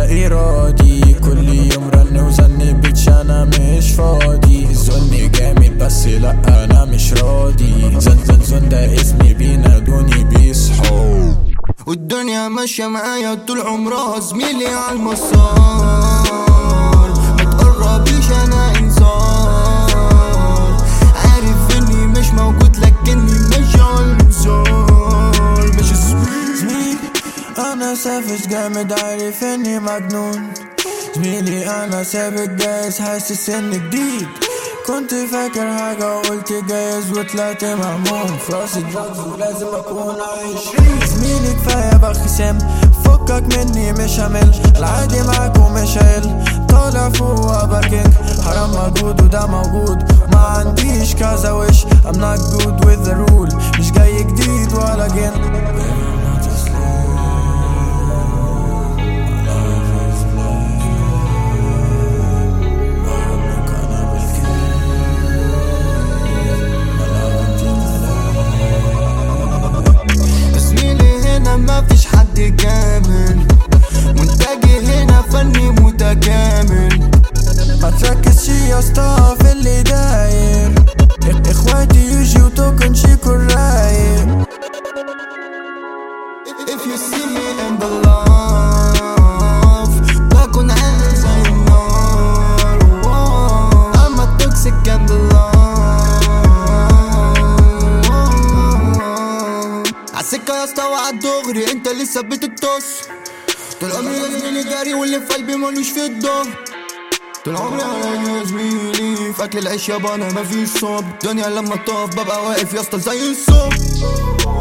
إرادي كل يوم رن وزني بيتش أنا مش فاضي زن جامد بس لأ أنا مش راضي زن زن زن ده اسمي بينادوني بيصحوا والدنيا ماشية معايا طول عمرها زميلي عالمسار ما تقربيش انا انذار عارف اني مش موجود لكني ماشي عالمسار مش زميلي انا سافش جامد عارف اني مجنون زميلي انا سابق جايز حاسس اني جديد كنت فاكر حاجة وقلت جايز وطلعت مهموم في راسي دراجز ولازم اكون عايش زميلي كفاية بخسم فكك مني مش همل العادي معاك ومش هيل طالع فوق باركينج حرام مجهود وده موجود ما عنديش كذا وش I'm not good with the rule مش جاي جديد ولا جن زميلي هنا مفيش حد كامل منتجي هنا فني متكامل ما تركزش يا اسطى في اللي داير إخ- اخواتي يجي وتوكن شيكو الرايق If you see me in the love بكون عامل زي النار Wow. I'm a toxic and the love عالسكة يا اسطى وعالدغري انت لسه بتتص طول عمري يا زميلي جاري واللي في قلبي ملوش في الظهر طول عمري على يا زميلي في اكل العيش يابا انا مفيش صبر الدنيا لما تقف ببقى واقف يا اسطى زي الصبح